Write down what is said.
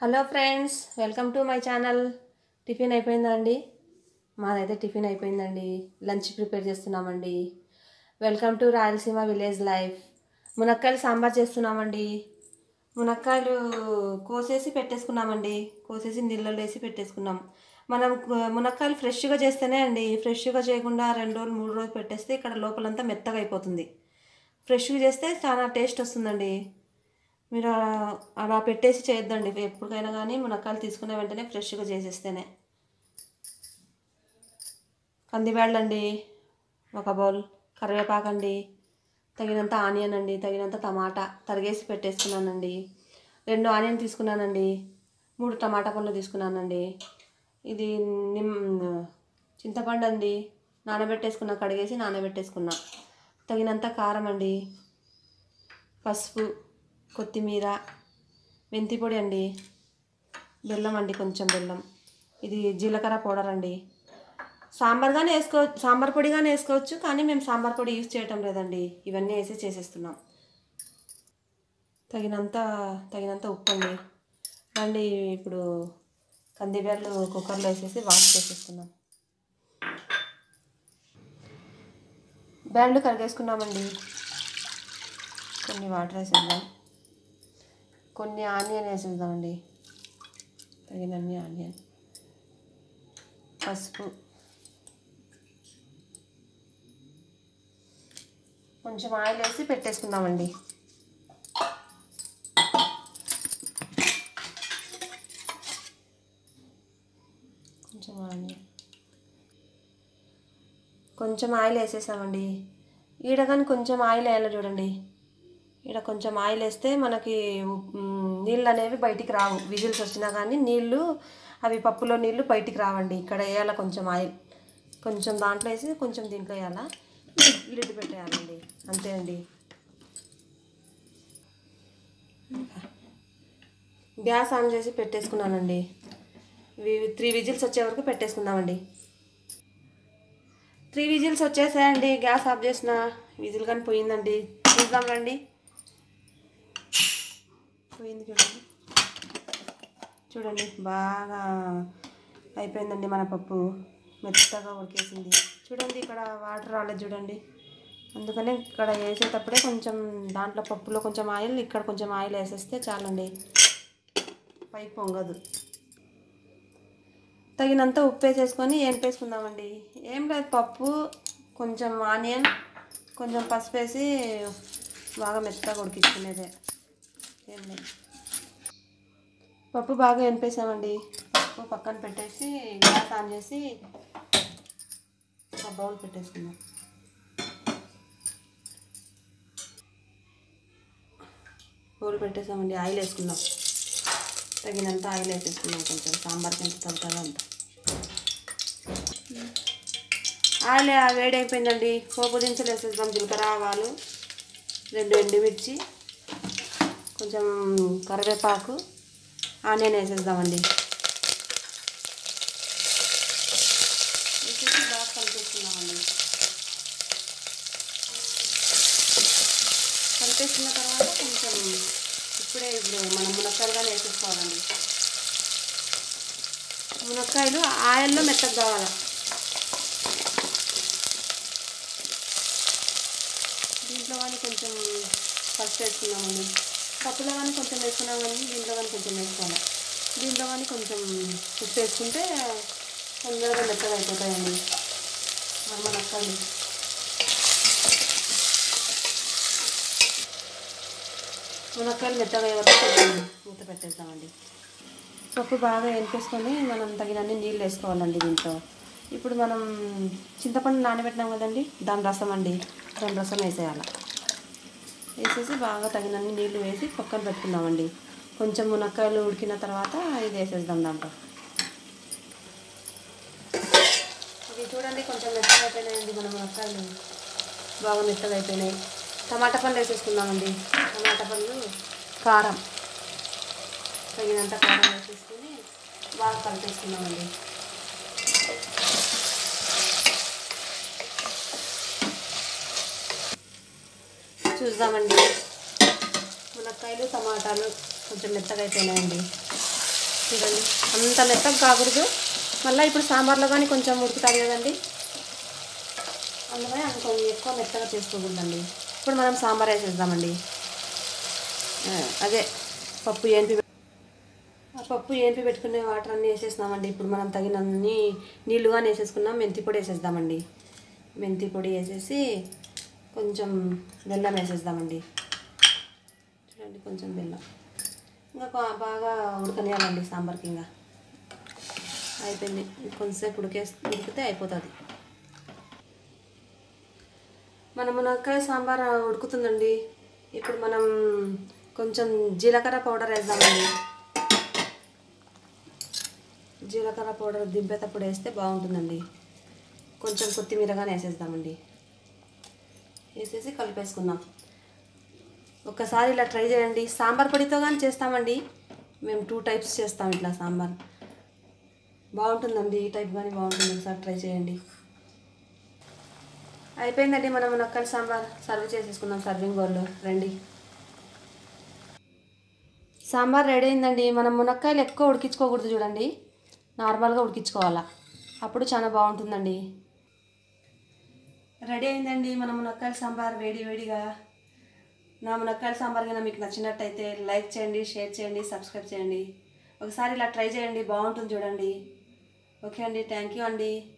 hello friends welcome to my channel tiffin అయిపోయిందా అండి మాదైతే టిఫిన్ అయిపోయిందండి లంచ్ ప్రిపేర్ చేస్తున్నామండి welcome to Rayalaseema village life మునక్కాయలు సాంబార్ చేస్తున్నామండి మునక్కాయలు కోసేసి పెట్టేసుకున్నామండి కోసేసి నీళ్ళలో వేసి పెట్టేసుకున్నాం మనం కు- మునక్కాయలు ఫ్రెష్గా చేస్తేనే అండి ఫ్రెష్గా చేయకుండా రెండు రోజులు మూడు రోజులు పెట్టేస్తే ఇక్కడ లోపలంతా మెత్తగా అయిపోతుంది ఫ్రెష్గా చేస్తే చాలా టేస్ట్ వస్తుందండి మీరు అలా- అలా పెట్టేసి చేయొద్దండి ఎప్పటికైనా కానీ మునక్కాయలు తీసుకునే వెంటనే ఫ్రెష్గా చేసేస్తేనే కందిబ్యాళ్ళు అండి ఒక బౌల్ కరివేపాకు అండి తగినంత ఆనియన్ అండి తగినంత టమాటా తరిగేసి పెట్టేసుకున్నానండి రెండు ఆనియన్ తీసుకున్నానండి మూడు టమాటా పళ్ళు తీసుకున్నానండి ఇది నిమ్ చింతపండు అండి నానబెట్టేసుకున్నా కడిగేసి నానబెట్టేసుకున్నా తగినంత కారం అండి పసుపు కొత్తిమీర మెంతి పొడి అండి బెల్లం అండి కొంచెం బెల్లం ఇది జీలకర్ర పౌడర్ అండి సాంబార్ కానీ వేసుకో సాంబార్ పొడి కానీ వేసుకోవచ్చు కానీ మేము సాంబార్ పొడి యూజ్ చేయటం లేదండి ఇవన్నీ వేసి చేసేస్తున్నాం తగినంత తగినంత ఉప్పు అండి రండి ఇప్పుడు కందిబ్యాళ్ళు కుక్కర్లో వేసేసి వాష్ చేసేస్తున్నాం బ్యాళ్ళు కరిగేసుకున్నామండి కొన్ని వాటర్ వేసేద్దాం కొన్ని ఆనియన్ వేసేద్దామండి తగినన్ని ఆనియన్ పసుపు కొంచెం ఆయిల్ వేసి పెట్టేసుకుందామండి కొంచెం ఆనియన్ కొంచెం ఆయిల్ వేసేసామండి ఈడ కానీ కొంచెం ఆయిల్ వేయాలి చూడండి ఈడ కొంచెం ఆయిల్ వేస్తే మనకి మ్, నీళ్ళు అనేవి బయటికి రావు విజిల్స్ వచ్చినా కానీ నీళ్ళు అవి పప్పులో నీళ్ళు బయటికి రావండి ఇక్కడ వేయాల కొంచెం ఆయిల్ కొంచెం దాంట్లో వేసి కొంచెం దీంట్లో వేయాలా లిడ్ పెట్టేయాలండి అంతే అండి గ్యాస్ ఆన్ చేసి పెట్టేసుకున్నానండి ఇవి త్రీ విజిల్స్ వచ్చే వరకు పెట్టేసుకుందామండి త్రీ విజిల్స్ వచ్చేసాయండి గ్యాస్ ఆఫ్ చేసిన విజిల్ కానీ పోయిందండి చూద్దాం రండి పోయింది చూడండి చూడండి బాగా అయిపోయిందండి మన పప్పు మెత్తగా ఉడికేసింది చూడండి ఇక్కడ వాటర్ రాలేదు చూడండి అందుకనే ఇక్కడ వేసేటప్పుడే కొంచెం దాంట్లో పప్పులో కొంచెం ఆయిల్ ఇక్కడ కొంచెం ఆయిల్ వేసేస్తే చాలండి పైకి పొంగదు తగినంత ఉప్పు వేసేసుకొని వేసుకుందామండి ఏం లేదు పప్పు కొంచెం ఆనియన్ కొంచెం పసుపు వేసి బాగా మెత్తగా ఉడికించుకునేదే ఏం లేదు పప్పు బాగా ఎనిపేసామండి పప్పు పక్కన పెట్టేసి గ్యాస్ ఆన్ చేసి ఒక బౌల్ పెట్టేసుకుందాం బౌల్ పెట్టేసామండి ఆయిల్ వేసుకుందాం తగినంత ఆయిల్ వేసేసుకున్నాం కొంచెం సాంబార్కి ఎంత తగ్గుతుందో అంత ఆయిల్ వేడి అయిపోయిందండి పోపు దినుసులు వేసేద్దాం జీలకర్ర ఆవాలు రెండు ఎండుమిర్చి కొంచెం కరివేపాకు ఆనియన్ వేసేద్దామండి వేసేసి బాగా కలిపేసుకున్నామండి కలిపేసుకున్న తర్వాత కొంచెం ఇప్పుడే ఇప్పుడు మనం మునక్కాయలు కానీ వేసేసుకోవాలండి మునక్కాయలు ఆయిల్లో మెత్తగా కావాలి దీంట్లో కానీ కొంచెం ఫస్ట్ వేసుకున్నామండి పప్పులో కానీ కొంచెం వేసుకున్నాం కానీ దీంట్లో కానీ కొంచెం వేసుకోవాలి దీంట్లో కానీ కొంచెం ఉప్పు వేసుకుంటే తొందరగా మెత్తగా అయిపోతాయండి మన మునక్కాయలు మునక్కాయలు మెత్తగా అయ్యే వరకు కొంచెం మూత పెట్టేద్దామండి పప్పు బాగా వేసుకొని మనం తగినన్ని నీళ్ళు వేసుకోవాలండి దీంట్లో ఇప్పుడు మనం చింతపండు నానబెట్టినాం కదండి దాని రసం అండి దాని రసం వేసేయాలి వేసేసి బాగా తగినన్ని నీళ్ళు వేసి పక్కన పెట్టుకుందామండి కొంచెం మునక్కాయలు ఉడికిన తర్వాత ఇది వేసేద్దాం దాంట్లో ఇవి చూడండి కొంచెం మెత్తగా అయిపోయినాయండి మన మునక్కాయలు బాగా మెత్తగా అయిపోయినాయి టమాటా పళ్ళు వేసేసుకుందామండి టమాటా పళ్ళు కారం తగినంత కారం వేసేసుకుని బాగా కలిపేసుకుందామండి చూద్దామండి మునక్కాయలు టమాటాలు కొంచెం మెత్తగా అయిపోయినాయండి చూడండి అంత మెత్తగా కాకూడదు మళ్ళీ ఇప్పుడు సాంబార్లో కానీ కొంచెం ఉడుకుతుంది కదండి అందుకని అది కొంచెం ఎక్కువ మెత్తగా చేసుకోకూడదండి ఇప్పుడు మనం సాంబార్ వేసేద్దామండి ఆ, అదే పప్పు ఏంపి ఆ పప్పు ఏంపి పెట్టుకునే వాటర్ అన్నీ వేసేసినామండి ఇప్పుడు మనం తగినన్ని నీళ్ళుగానే వేసేసుకున్నాం మెంతి పొడి వేసేద్దామండి మెంతి పొడి వేసేసి కొంచెం బెల్లం వేసేద్దామండి చూడండి కొంచెం బెల్లం ఇంకా బా- బాగా ఉడకనియాలండి సాంబార్కి ఇంకా అయిపోయింది కొంచెంసేపు ఉడికేసి ఉడికితే అయిపోతుంది మన మునక్కాయ సాంబార్ ఉడుకుతుందండి ఇప్పుడు మనం కొంచెం జీలకర్ర పౌడర్ వేద్దామండి జీలకర్ర పౌడర్ దింపేటప్పుడు వేస్తే బాగుంటుందండి కొంచెం కొత్తిమీరగానే వేసేద్దామండి వేసేసి కలిపేసుకుందాం ఒక్కసారి ఇలా ట్రై చేయండి సాంబార్ పొడితో కానీ చేస్తామండి మేము టూ టైప్స్ చేస్తాం ఇట్లా సాంబార్ బాగుంటుందండి ఈ టైప్ కానీ బాగుంటుంది ఒకసారి ట్రై చేయండి అయిపోయిందండి మనం మునక్కాయల సాంబార్ సర్వ్ చేసేసుకుందాం సర్వింగ్ బౌల్లో రండి సాంబార్ రెడీ అయిందండి మనం మునక్కాయలు ఎక్కువ ఉడికించుకోకూడదు చూడండి నార్మల్గా ఉడికించుకోవాలా అప్పుడు చాలా బాగుంటుందండి రెడీ అయిందండి మన మునక్కాయల సాంబార్ వేడి వేడిగా నా మునక్కాయల సాంబార్ కనుక మీకు నచ్చినట్టయితే లైక్ చేయండి షేర్ చేయండి సబ్స్క్రైబ్ చేయండి ఒకసారి ఇలా ట్రై చేయండి బాగుంటుంది చూడండి ఓకే అండి థ్యాంక్ యూ అండి